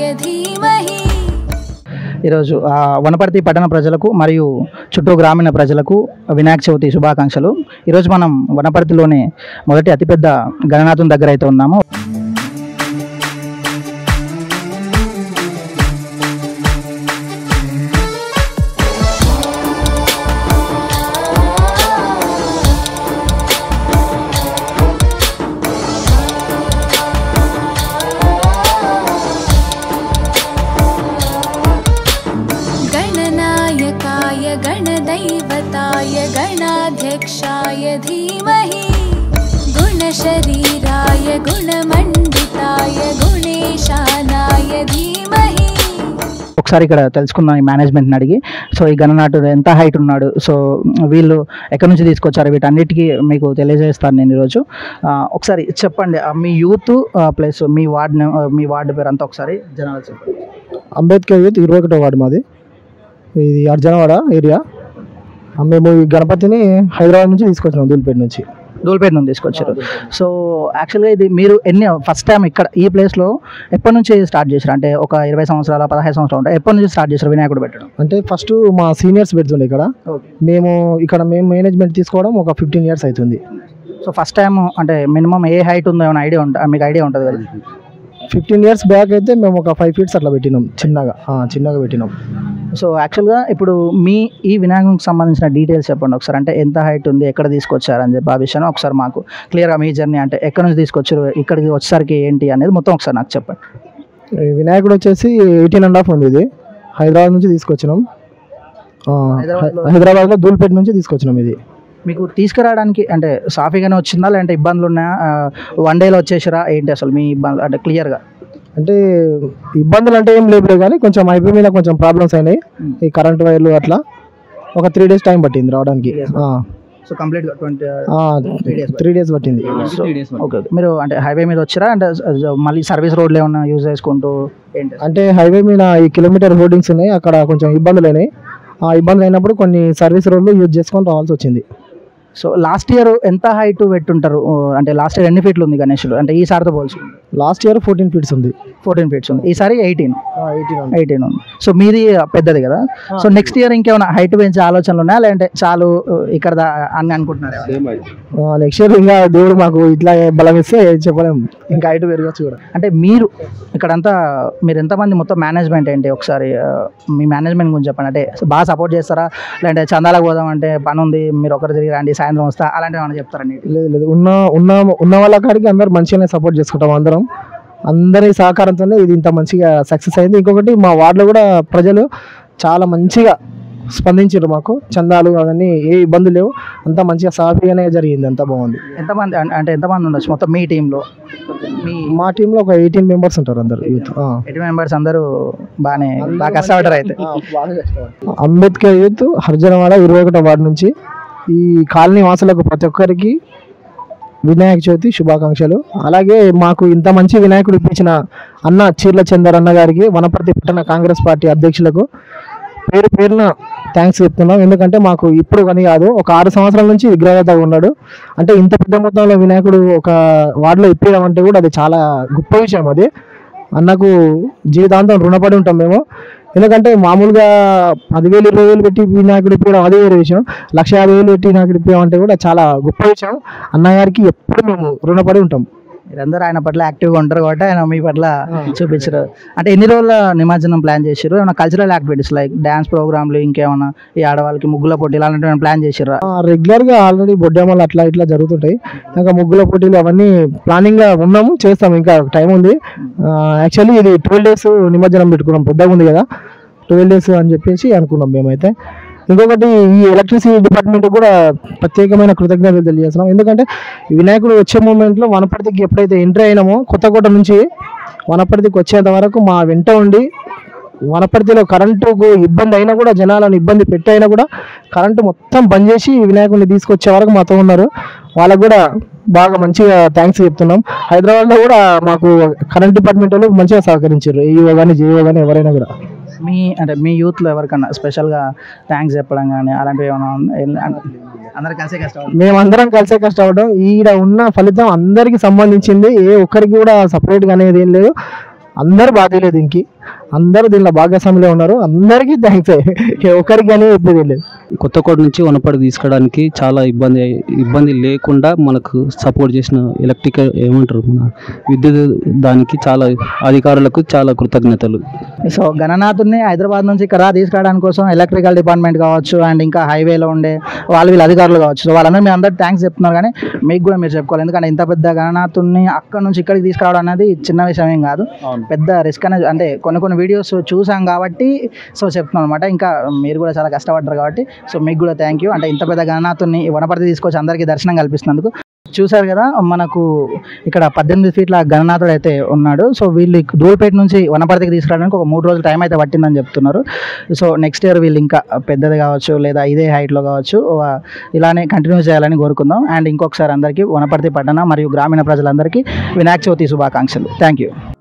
धीमहि ఈరోజు ఆ, వనపర్తి పట్టణ ప్రజలకు మరియు చుట్టూ గ్రామీణ ప్రజలకు వినాయక చవితి శుభాకాంక్షలు ఈరోజు మనం వనపర్తిలోని మొదటి అతిపెద్ద గణనాథం దగ్గర అయితే ఉన్నాము गणनायकाय गणदैवताय गणाध्यक्षाय धीमहि गुणशरीराय गुणमण्डिताय गुणेशानाय धीमहि ఒకసారి ఇక్కడ తెలుసుకుందాం ఈ మేనేజ్మెంట్ని అడిగి సో ఈ గణనాథుడు ఎంత హైట్ ఉన్నాడు సో వీళ్ళు ఎక్కడి నుంచి తీసుకొచ్చారు వీటన్నిటికీ మీకు తెలియజేస్తాను నేను ఈరోజు ఆ, ఒకసారి చెప్పండి ఆ, మీ యూత్ ప్లస్ మీ వార్డ్ నే- ఆ, మీ వార్డు పేరు అంతా ఒకసారి జనాలు చెప్పండి అంబేద్కర్ యూత్ ఇరవై ఒకటో వార్డు మాది ఇది అర్జనవాడ ఏరియా ఆ, మేము ఈ గణపతిని హైదరాబాద్ నుంచి తీసుకొచ్చినాం దూలిపేట నుంచి దూల్పేట నుంచి తీసుకొచ్చారు సో యాక్చువల్గా ఇది మీరు ఎన్ని ఫస్ట్ టైం ఇక్కడ ఈ ప్లేస్లో ఎప్పటి నుంచి స్టార్ట్ చేశారు అంటే ఒక ఇరవై సంవత్సరాల పదహైదు సంవత్సరాలు ఉంటాయి ఎప్పటి నుంచి స్టార్ట్ చేశారు వినాయకుడు పెట్టడం అంటే ఫస్ట్ మా సీనియర్స్ పెడుతుండే ఇక్కడ మేము ఇక్కడ మేము మేనేజ్మెంట్ తీసుకోవడం ఒక ఫిఫ్టీన్ ఇయర్స్ అవుతుంది సో ఫస్ట్ టైం అంటే మినిమం ఏ హైట్ ఉందో ఏమైనా ఐడియా ఉంటుంది మీకు ఐడియా ఉంటుంది కదా ఫిఫ్టీన్ ఇయర్స్ బ్యాక్ అయితే మేము ఒక ఫైవ్ ఫీట్స్ అట్లా పెట్టినాం చిన్నగా ఆ, చిన్నగా పెట్టినాం సో యాక్చువల్గా ఇప్పుడు మీ ఈ వినాయకునికి సంబంధించిన డీటెయిల్స్ చెప్పండి ఒకసారి అంటే ఎంత హైట్ ఉంది ఎక్కడ తీసుకొచ్చారు అని చెప్పి ఆ విషయాన్ని ఒకసారి మాకు క్లియర్గా మీ జర్నీ అంటే ఎక్కడ నుంచి తీసుకొచ్చారు ఇక్కడికి వచ్చేసరికి ఏంటి అనేది మొత్తం ఒకసారి నాకు చెప్పండి ఈ వినాయకుడు వచ్చేసి ఎయిటీన్ అండ్ హాఫ్ ఉంది ఇది హైదరాబాద్ నుంచి తీసుకొచ్చినాం ఆ, హైదరాబాద్లో- హైదరాబాద్లో దూల్పేట నుంచి తీసుకొచ్చినాం ఇది మీకు తీసుకురావడానికి అంటే సాఫీగానే వచ్చిందా లేదంటే ఇబ్బందులు ఉన్నాయా వన్ డేలో వచ్చేసారా ఏంటి అసలు మీ ఇబ్బంది అంటే క్లియర్గా అంటే ఇబ్బందులు అంటే ఏం లేవులే కానీ కొంచెం ఐపీ మీద కొంచెం ప్రాబ్లమ్స్ అయినాయి ఈ కరెంట్ వైర్లు అట్లా ఒక త్రీ డేస్ టైం పట్టింది రావడానికి సో కంప్లీట్గా ట్వంటీ త్రీ డేస్ పట్టింది సో ఓకే ఓకే మీరు అంటే హైవే మీద వచ్చారా అంటే మళ్ళీ సర్వీస్ రోడ్లు ఏమన్నా యూజ్ చేసుకుంటూ ఏంటి అంటే హైవే మీద ఈ కిలోమీటర్ హోర్డింగ్స్ ఉన్నాయి అక్కడ కొంచెం ఇబ్బందులు అయినాయి ఆ ఇబ్బందులు అయినప్పుడు కొన్ని సర్వీస్ రోడ్లు యూజ్ చేసుకొని రావాల్సి వచ్చింది సో లాస్ట్ ఇయర్ ఎంత హైట్ పెట్టుంటారు ఓ, అంటే లాస్ట్ ఇయర్ ఎన్ని ఫీట్లు ఉంది గణేషుడు అంటే ఈసారితో పోల్చుకుంటే లాస్ట్ ఇయర్ ఫోర్టీన్ ఫీట్స్ ఉంది ఫోర్టీన్ ఫీట్స్ ఉంది ఈసారి ఎయిటీన్ ఎయిటీన్ ఎయిటీన్ ఉంది సో మీది పెద్దది కదా సో నెక్స్ట్ ఇయర్ ఇంకేమైనా హైట్ పెంచే ఆలోచనలు ఉన్నాయా లేదంటే చాలు ఇక్కడ దా- అని అనుకుంటున్నారా నెక్స్ట్ ఇయర్ ఇంకా దేవుడు మాకు ఇట్లా బలం ఇస్తే చెప్పలేము ఇంకా హైట్ పెరగచ్చు కూడా అంటే మీరు ఇక్కడంతా మీరు ఎంతమంది మొత్తం మేనేజ్మెంట్ ఏంటి ఒకసారి ఆ, మీ మేనేజ్మెంట్ గురించి చెప్పండి అంటే బాగా సపోర్ట్ చేస్తారా లేదంటే చందాలకు పోదామంటే పని ఉంది మీరు ఒకరు తిరిగి రండి సాయంత్రం వస్తా అలాంటివి ఏమైనా చెప్తారా నీకు లేదు లేదు ఉన్న ఉన్న ఉన్న వాళ్ళ కాడికి అందరు మంచిగానే సపోర్ట్ చేసుకుంటాం అందరం అందరి సహకారంతోనే ఇది ఇంత మంచిగా సక్సెస్ అయింది ఇంకొకటి మా వార్డులో కూడా ప్రజలు చాలా మంచిగా స్పందించారు మాకు చందాలు అవన్నీ ఏ ఇబ్బందులు లేవు అంతా మంచిగా సాఫీగానే జరిగింది అంతా బాగుంది ఎంతమంది అం- అంటే ఎంతమంది ఉండొచ్చు మొత్తం మీ టీంలో మీ మా టీంలో ఒక ఎయిటీన్ మెంబర్స్ ఉంటారు అందరు యూత్ ఎయిటీ మెంబర్స్ అందరూ బాగానే బాగా కష్టపడ్డారు అయితే అంబేద్కర్ యూత్ హర్జనవాడ ఇరవై ఒకటో వార్డు నుంచి ఈ కాలనీ వాసులకు ప్రతి ఒక్కరికి వినాయక చవితి శుభాకాంక్షలు అలాగే మాకు ఇంత మంచి వినాయకుడు ఇప్పించిన అన్న చీర్ల చందర్ అన్న గారికి వనపర్తి పట్టణ కాంగ్రెస్ పార్టీ అధ్యక్షులకు పేరు పేరున థ్యాంక్స్ చెప్తున్నాం ఎందుకంటే మాకు ఇప్పుడు అని కాదు ఒక ఆరు సంవత్సరాల నుంచి విగ్రహత ఉన్నాడు అంటే ఇంత పెద్ద మొత్తంలో వినాయకుడు ఒక వార్డులో ఇప్పించడం అంటే కూడా అది చాలా గొప్ప విషయం అది అన్నకు జీవితాంతం రుణపడి ఉంటాం మేము ఎందుకంటే మామూలుగా పదివేలు ఇరవై వేలు పెట్టి వినాయకుడు ఇప్పడం అదే వేరే విషయం లక్ష యాభై వేలు పెట్టి వినాయకుడు ఇప్పడం అంటే కూడా చాలా గొప్ప విషయం అన్నగారికి ఎప్పుడు మేము రుణపడి ఉంటాం మీరందరూ ఆయన పట్ల యాక్టివ్గా ఉంటారు కాబట్టి ఆయన మీ పట్ల చూపించారు అంటే ఎన్ని రోజుల నిమజ్జనం ప్లాన్ చేశారు ఏమైనా కల్చరల్ యాక్టివిటీస్ లైక్ డ్యాన్స్ ప్రోగ్రామ్లు ఇంకేమైనా ఈ ఆడవాళ్ళకి ముగ్గుల పోటీ ఇలాంటివి ప్లాన్ చేసారు రెగ్యులర్గా ఆల్రెడీ బొడ్డెమ్మలు అట్లా ఇట్లా జరుగుతుంటాయి ఇంకా ముగ్గుల పోటీలు అవన్నీ ప్లానింగ్గా ఉన్నాము చేస్తాము ఇంకా టైం ఉంది యాక్చువల్లీ ఇది ట్వెల్వ్ డేస్ నిమజ్జనం పెట్టుకున్నాం పెద్దగా ఉంది కదా ట్వెల్వ్ డేస్ అని చెప్పేసి అనుకున్నాం మేమైతే ఇంకొకటి ఈ ఎలక్ట్రిసిటీ డిపార్ట్మెంట్ కూడా ప్రత్యేకమైన కృతజ్ఞతలు తెలియజేస్తున్నాం ఎందుకంటే ఈ వినాయకుడు వచ్చే మూమెంట్లో వనపర్తికి ఎప్పుడైతే ఎంట్రీ అయినామో కొత్తకోట నుంచి వనపర్తికి వచ్చేంత వరకు మా వెంట ఉండి వనపర్తిలో కరెంటుకు ఇబ్బంది అయినా కూడా జనాలను ఇబ్బంది పెట్టి అయినా కూడా కరెంటు మొత్తం బంద్ చేసి ఈ వినాయకుడిని తీసుకొచ్చే వరకు మాతో ఉన్నారు వాళ్ళకు కూడా బాగా మంచిగా థ్యాంక్స్ చెప్తున్నాం హైదరాబాద్లో కూడా మాకు కరెంట్ డిపార్ట్మెంట్ వాళ్ళు మంచిగా సహకరించారు ఈఓ కానీ జేఓ కానీ ఎవరైనా కూడా మీ అంటే మీ యూత్లో ఎవరికన్నా స్పెషల్గా థ్యాంక్స్ చెప్పడం కానీ అలాంటివి ఏమైనా ఉందా? అందరు కలిసే కష్టం మేమందరం కలిసే కష్టపడడం ఈడ ఉన్న ఫలితం అందరికి సంబంధించింది ఏ ఒక్కరికి కూడా సపరేట్గా అనేది ఏం లేదు అందరు బాధ్యులే దీనికి అందరూ దీనిలో భాగస్వాములే ఉన్నారు అందరికీ థ్యాంక్స్ ఒకరికి కానీ చెప్పేది లేదు కొత్తకోట నుంచి వనపడి తీసుకోవడానికి చాలా ఇబ్బంది ఇబ్బంది లేకుండా మనకు సపోర్ట్ చేసిన ఎలక్ట్రికల్ ఏమంటారు మన విద్యుత్ దానికి చాలా అధికారులకు చాలా కృతజ్ఞతలు సో గణనాథుని హైదరాబాద్ నుంచి ఇక్కడ తీసుకురావడానికి కోసం ఎలక్ట్రికల్ డిపార్ట్మెంట్ కావచ్చు అండ్ ఇంకా హైవేలో ఉండే వాళ్ళు వీళ్ళ అధికారులు కావచ్చు సో వాళ్ళందరూ మీ అందరూ థ్యాంక్స్ చెప్తున్నారు కానీ మీకు కూడా మీరు చెప్పుకోవాలి ఎందుకంటే ఇంత పెద్ద గణనాథుని అక్కడ నుంచి ఇక్కడికి తీసుకురావడం అనేది చిన్న విషయం ఏం కాదు పెద్ద రిస్క్ అనేది అంటే కొన్ని కొన్ని వీడియోస్ చూసాం కాబట్టి సో చెప్తున్నాను అనమాట ఇంకా మీరు కూడా చాలా కష్టపడ్డారు కాబట్టి సో మీకు కూడా థ్యాంక్ యూ అంటే ఇంత పెద్ద గణనాథుని వనపర్తి తీసుకొచ్చి అందరికీ దర్శనం కల్పిస్తున్నందుకు చూసారు కదా మనకు ఇక్కడ పద్దెనిమిది ఫీట్ల గణనాథుడు అయితే ఉన్నాడు సో వీళ్ళు దూల్పేట నుంచి వనపర్తికి తీసుకురావడానికి ఒక మూడు రోజులు టైం అయితే పట్టిందని చెప్తున్నారు సో నెక్స్ట్ ఇయర్ వీళ్ళు ఇంకా పెద్దది కావచ్చు లేదా ఇదే హైట్లో కావచ్చు వా- ఇలానే కంటిన్యూ చేయాలని కోరుకుందాం అండ్ ఇంకొకసారి అందరికీ వనపర్తి పట్టణ మరియు గ్రామీణ ప్రజలందరికీ వినాయక చవితి శుభాకాంక్షలు థ్యాంక్ యూ